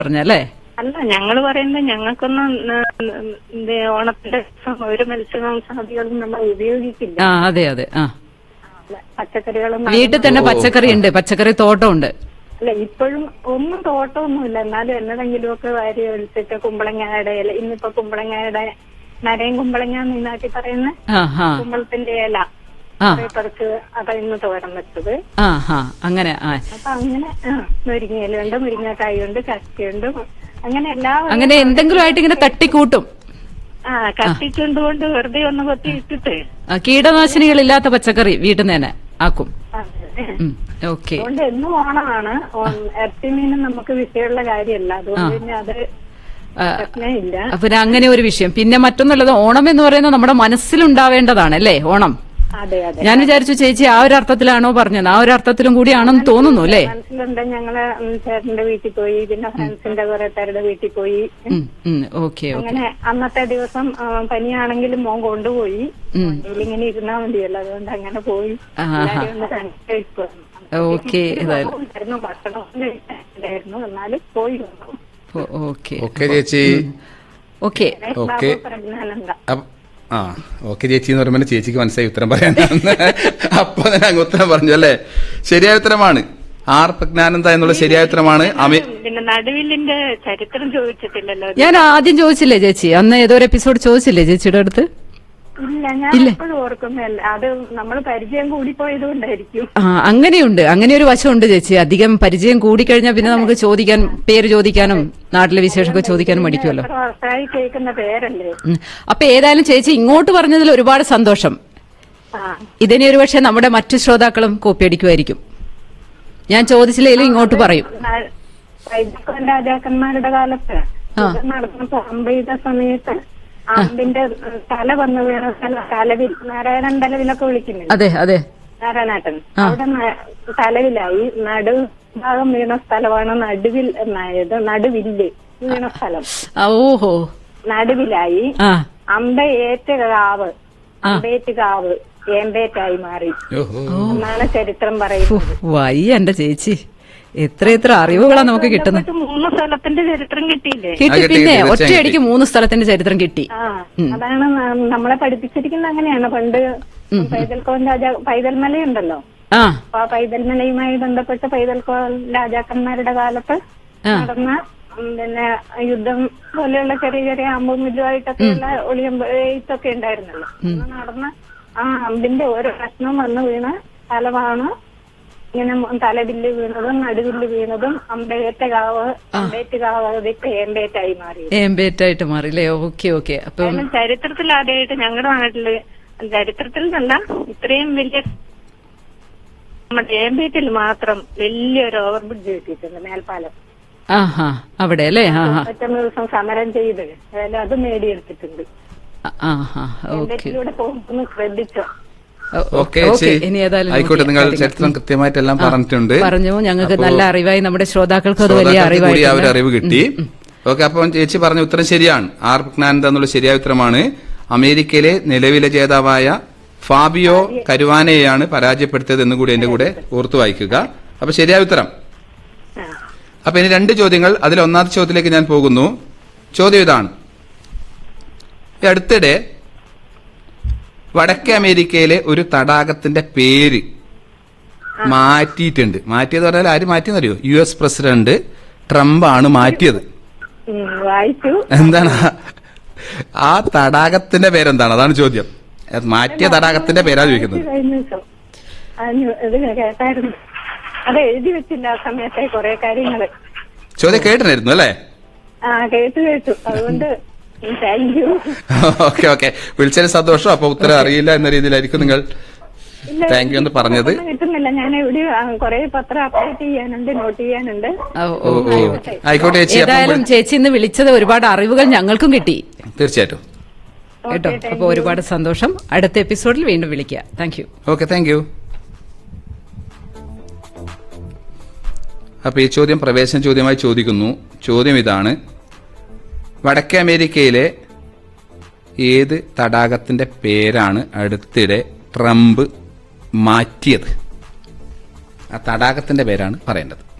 പറഞ്ഞല്ലേ അല്ല ഞങ്ങൾ പറയുന്നത് ഞങ്ങൾക്കൊന്നും ന- ന- ഇത് ഓണത്തിന്റെ ദിവസം ഒരു മത്സ്യമാംസാദികളും നമ്മൾ ഉപയോഗിക്കില്ല ആ അതെ അതെ ആ പച്ചക്കറികളും വീട്ടിൽ തന്നെ പച്ചക്കറി ഉണ്ട് പച്ചക്കറി തോട്ടമുണ്ട് അല്ല ഇപ്പോഴും ഒന്നും തോട്ടമൊന്നുമില്ല എന്നാലും എന്നതെങ്കിലുമൊക്കെ വാരി ഒഴിച്ചിട്ട് കുമ്പളങ്ങയുടെ ഇല ഇന്നിപ്പോ കുമ്പളങ്ങയുടെ നരയും കുമ്പളങ്ങ നീനാട്ടി പറയുന്ന ആ ഹാ കുമ്പളത്തിന്റെ ഇല ആ കുറെ പറിച്ച് അതാ ഇന്ന് തോരൻ വെച്ചത് ആ ഹാ അങ്ങനെ ആ അപ്പൊ അങ്ങനെ ആ, മുരിങ്ങയിലുണ്ട് മുരിങ്ങക്കായുണ്ട് ചക്കയുണ്ട് അങ്ങനെ എല്ലാ അങ്ങനെ എന്തെങ്കിലും ആയിട്ട് ഇങ്ങനെ തട്ടിക്കൂട്ടും ആ കത്തിച്ചുകൊണ്ടുകൊണ്ട് വെറുതെ ഒന്ന് കൊത്തി ഇട്ടിട്ട് ആ, കീടനാശിനികളില്ലാത്ത പച്ചക്കറി വീട്ടിൽ നിന്ന് തന്നെ ആക്കും ആ, ഓക്കെ അതുകൊണ്ട് എന്നും ഓണമാണ് ഓ- ഇറച്ചി മീനും നമുക്ക് വിഷയമുള്ള കാര്യമല്ല അതുകൊണ്ട് പിന്നെ അത് പ്രശ്നമില്ല പിന്നെ അങ്ങനെ ഒരു വിഷയം പിന്നെ മറ്റൊന്നുള്ളത് ഓണം എന്ന് പറയുന്നത് നമ്മുടെ മനസ്സിലുണ്ടാവേണ്ടതാണ് അല്ലേ ഓണം അതെ അതെ ഞാൻ വിചാരിച്ചു ചേച്ചി ആ ഒരു അർത്ഥത്തിലാണോ പറഞ്ഞത് ആ ഒരു അർത്ഥത്തിലും കൂടിയാണെന്ന് തോന്നുന്നു അല്ലേ മനസ്സിലുണ്ട് ഞങ്ങള് ഉം, ചേട്ടന്റെ വീട്ടിൽ പോയി പിന്നെ ഫ്രണ്ട്സിന്റെ കുറെ പേരുടെ വീട്ടിൽ പോയി ഓക്കെ ഓക്കെ അങ്ങനെ അന്നത്തെ ദിവസം ആ, പനിയാണെങ്കിലും മോൻ കൊണ്ടുപോയി ഇങ്ങനെ ഇരുന്നാ മതിയല്ലോ അതുകൊണ്ട് അങ്ങനെ പോയി ആ, എല്ലാവരെയും ഒന്ന് കണ്ടിട്ട് ഇപ്പൊ വന്നു. ഓക്കെ ഏതായാലും ഉണ്ടായിരുന്നു ഭക്ഷണം ഉണ്ടായിരുന്നു എന്നാലും പോയി വന്നു ഓക്കെ ഓക്കെ ചേച്ചി ഓക്കെ ഓക്കെ ബാബു പ്രജ്ഞാനന്ദ അപ്പ- ആ ഓക്കെ ചേച്ചി എന്ന് പറയുമ്പോൾ ചേച്ചിക്ക് മനസ്സിലായി ഉത്തരം പറയാനാണ് അപ്പൊ തന്നെ അങ്ങ് ഉത്തരം പറഞ്ഞു അല്ലേ ശരിയായ ഉത്തരമാണ് ആർ പ്രജ്ഞാനന്ദ എന്നുള്ള ശരിയായ ഉത്തരമാണ് അമി പിന്നെ നടുവില്ലിന്റെ ചരിത്രം ചോദിച്ചിട്ടില്ലല്ലോ ഞാൻ ആദ്യം ചോദിച്ചില്ലേ ചേച്ചി അന്ന് ഏതോ ഒരു എപ്പിസോഡ് ചോദിച്ചില്ലേ ചേച്ചിയുടെ അടുത്ത് ഇല്ല ഞാൻ എപ്പോഴും ഓർക്കുന്നില്ല അത് നമ്മൾ പരിചയം കൂടിപ്പോയത് കൊണ്ടായിരിക്കും ആ അങ്ങനെയുണ്ട് അങ്ങനെ ഒരു വശമുണ്ട് ചേച്ചി അധികം പരിചയം കൂടിക്കഴിഞ്ഞാൽ പിന്നെ നമുക്ക് ചോദിക്കാൻ പേര് ചോദിക്കാനും നാട്ടിലെ വിശേഷമൊക്കെ ചോദിക്കാനും മടിക്കുമല്ലോ എത്ര വർഷമായി കേൾക്കുന്ന പേരല്ലേ ഉം. അപ്പൊ ഏതായാലും ചേച്ചി ഇങ്ങോട്ട് പറഞ്ഞതിൽ ഒരുപാട് സന്തോഷം ആ ഇതിനെ ഒരുപക്ഷെ നമ്മുടെ മറ്റു ശ്രോതാക്കളും കോപ്പിയടിക്കുമായിരിക്കും ഞാൻ ചോദിച്ചില്ലെങ്കിലും ഇങ്ങോട്ട് പറയും ന- വൈദികൻ രാജാക്കന്മാരുടെ കാലത്ത് യുദ്ധം നടന്നപ്പോ അമ്പെയ്ത സമയത്ത് അമ്പിന്റെ ഉം, തല വന്ന് വീണ സ്ഥലം തലവിൽ നാരായണൻ തലവിലൊക്കെ വിളിക്കുന്നില്ല അതെ അതെ നാരായണേട്ടൻ അവിടെ ന- തലവിലായി നടു ഭാഗം വീണ സ്ഥലമാണ് നടുവിൽ എന്നായത് നടുവില്ല് വീണ സ്ഥലം ആ, ഓഹോ നടുവിലായി ആ അമ്പ ഏറ്റ കാവ് അമ്പേറ്റ് കാവ് ഏമ്പേറ്റായി മാറി ഓഹോ എന്നാണ് ചരിത്രം പറയുന്നത് വയ്യ എന്റെ ചേച്ചി എത്ര എത്ര അറിവുകളാ നമുക്ക് കിട്ടുന്നത് ബന്ധപ്പെട്ട് മൂന്ന് സ്ഥലത്തിന്റെ ചരിത്രം കിട്ടിയില്ലേ കിട്ടി കിട്ടി, പിന്നെ കിട്ടി, ഒറ്റയടിക്ക് മൂന്ന് സ്ഥലത്തിന്റെ ചരിത്രം കിട്ടി ആ അതാണ് ന- നമ്മളെ പഠിപ്പിച്ചിരിക്കുന്നത് അങ്ങനെയാണ് പണ്ട് പൈതൽക്കോൻ രാജാ പൈതൽമലയുണ്ടല്ലോ ആ അപ്പൊ ആ പൈതൽമലയുമായി ബന്ധപ്പെട്ട് പൈതൽക്കോൻ രാജാക്കന്മാരുടെ കാലത്ത് നടന്ന ഉം, പിന്നെ യുദ്ധം പോലെയുള്ള ചെറിയ ചെറിയ അമ്പും വില്ലുമായിട്ടൊക്കെയുള്ള ഒളിയമ്പൊക്കെ ഉണ്ടായിരുന്നല്ലോ അന്ന് നടന്ന ആ അമ്പിന്റെ ഓരോ പ്രശ്നം വന്ന് വീണ സ്ഥലമാണ് ഇങ്ങനെ മ- തലവില്ല് വീണതും നടുവില്ല് വീണതും അമ്പേറ്റ കാവ് അമ്പേറ്റ് കാവ് ഇപ്പൊ ഏമ്പേറ്റായി മാറി ഏമ്പേറ്റായിട്ട് മാറില്ലേ ഓക്കെ ഓക്കെ അപ്പം കാരണം ചരിത്രത്തിൽ ആദ്യമായിട്ട് ഞങ്ങളുടെ നാട്ടില് ചരിത്രത്തിൽ നിന്നല്ല ഇത്രയും വലിയ നമ്മുടെ ഏമ്പേറ്റിൽ മാത്രം വലിയൊരു ഓവർ ബ്രിഡ്ജ് കിട്ടിയിട്ടുണ്ട് മേൽപ്പാലം ആഹാ അവിടെ അല്ലേ ആ ഹാ മറ്റൊന്ന് ദിവസം സമരം ചെയ്ത് അതായത് അത് നേടിയെടുത്തിട്ടുണ്ട് ആഹാ ഓക്കെ ഏമ്പേറ്റിലൂടെ പോകുമ്പോൾ ശ്രദ്ധിച്ചോ ഓക്കെ ചേച്ചി ഇനി ഏതായാലും ആയിക്കോട്ടെ നോക്കിയാ നിങ്ങൾ കാര്യങ്ങൾ. ചരിത്രം കൃത്യമായിട്ടെല്ലാം പറഞ്ഞിട്ടുണ്ട് പറഞ്ഞു ഞങ്ങൾക്ക് അപ്പോ നല്ല അറിവായി നമ്മുടെ ശ്രോതാക്കൾക്കും അത് വലിയ ശ്രോതാക്കൾക്ക് കൂടി ആ ഒരു അറിവായി അറിവ് കിട്ടി ഓക്കെ അപ്പം ചേച്ചി പറഞ്ഞ ഉത്തരം ശരിയാണ് ആർ പ്രജ്ഞാനന്ദ എന്നുള്ള ശരിയായ ഉത്തരമാണ് അമേരിക്കയിലെ നിലവിലെ ജേതാവായ ഫാബിയോ കരുവാനയെയാണ് പരാജയപ്പെടുത്തിയത് എന്ന് കൂടി എന്റെ കൂടെ ഓർത്തു വായിക്കുക അപ്പൊ ശരിയായ ഉത്തരം ആ. അപ്പൊ ഇനി രണ്ട് ചോദ്യങ്ങൾ അതിൽ ഒന്നാമത്തെ ചോദ്യത്തിലേക്ക് ഞാൻ പോകുന്നു ചോദ്യം ഇതാണ് ഈ അടുത്തിടെ വടക്കേ അമേരിക്കയിലെ ഒരു തടാകത്തിന്റെ പേര് മാറ്റിയിട്ടുണ്ട് മാറ്റിയത് പറഞ്ഞാൽ ആര് മാറ്റിയെന്നറിയോ യു എസ് പ്രസിഡന്റ് ട്രംപ് ആണ് മാറ്റിയത് ഉം, വായിച്ചു എന്താണ് ആ- ആ തടാകത്തിന്റെ പേരെന്താണ് അതാണ് ചോദ്യം അത് മാറ്റിയ തടാകത്തിന്റെ പേരാ ചോദിക്കുന്നത് കഴിഞ്ഞ ദിവസം ആ ന്യൂ- ഇത് കേട്ടായിരുന്നു അത് എഴുതി വെച്ചില്ല ആ സമയത്തെ കുറെ കാര്യങ്ങള് ചോദ്യം കേട്ടിരുന്നു അല്ലേ ആ കേട്ടു കേട്ടു അതുകൊണ്ട് താങ്ക് യു ഓക്കെ ഓക്കെ വിളിച്ചതിന് സന്തോഷം അപ്പൊ ഉത്തരം അറിയില്ല എന്ന രീതിയിലായിരിക്കും നിങ്ങൾ ഇല്ല, താങ്ക് യു എന്ന് പറഞ്ഞത് ഒന്നും കിട്ടുന്നില്ല ഞാൻ എവിടെ കുറെ പത്രം അപ്ഡേറ്റ് ചെയ്യാനുണ്ട് നോട്ട് ചെയ്യാനുണ്ട് ഓ, ഓ, ഓ, ഓ. ആയിക്കോട്ടെ ചേച്ചി അപ്പം ഏതായാലും ചേച്ചി ഇന്ന് വിളിച്ചത് ഒരുപാട് അറിവുകൾ ഞങ്ങൾക്കും കിട്ടി തീർച്ചയായിട്ടും കേട്ടോ അപ്പൊ ഒരുപാട് സന്തോഷം അടുത്ത എപ്പിസോഡിൽ വീണ്ടും വിളിക്കുക thank you okay thank you അപ്പൊ ഈ ചോദ്യം പ്രവേശന ചോദ്യമായി ചോദിക്കുന്നു ചോദ്യം ഇതാണ് വടക്കേ അമേരിക്കയിലെ ഏത് തടാകത്തിന്റെ പേരാണ് അടുത്തിടെ ട്രംപ് മാറ്റിയത് ആ തടാകത്തിന്റെ പേരാണ് പറയേണ്ടത്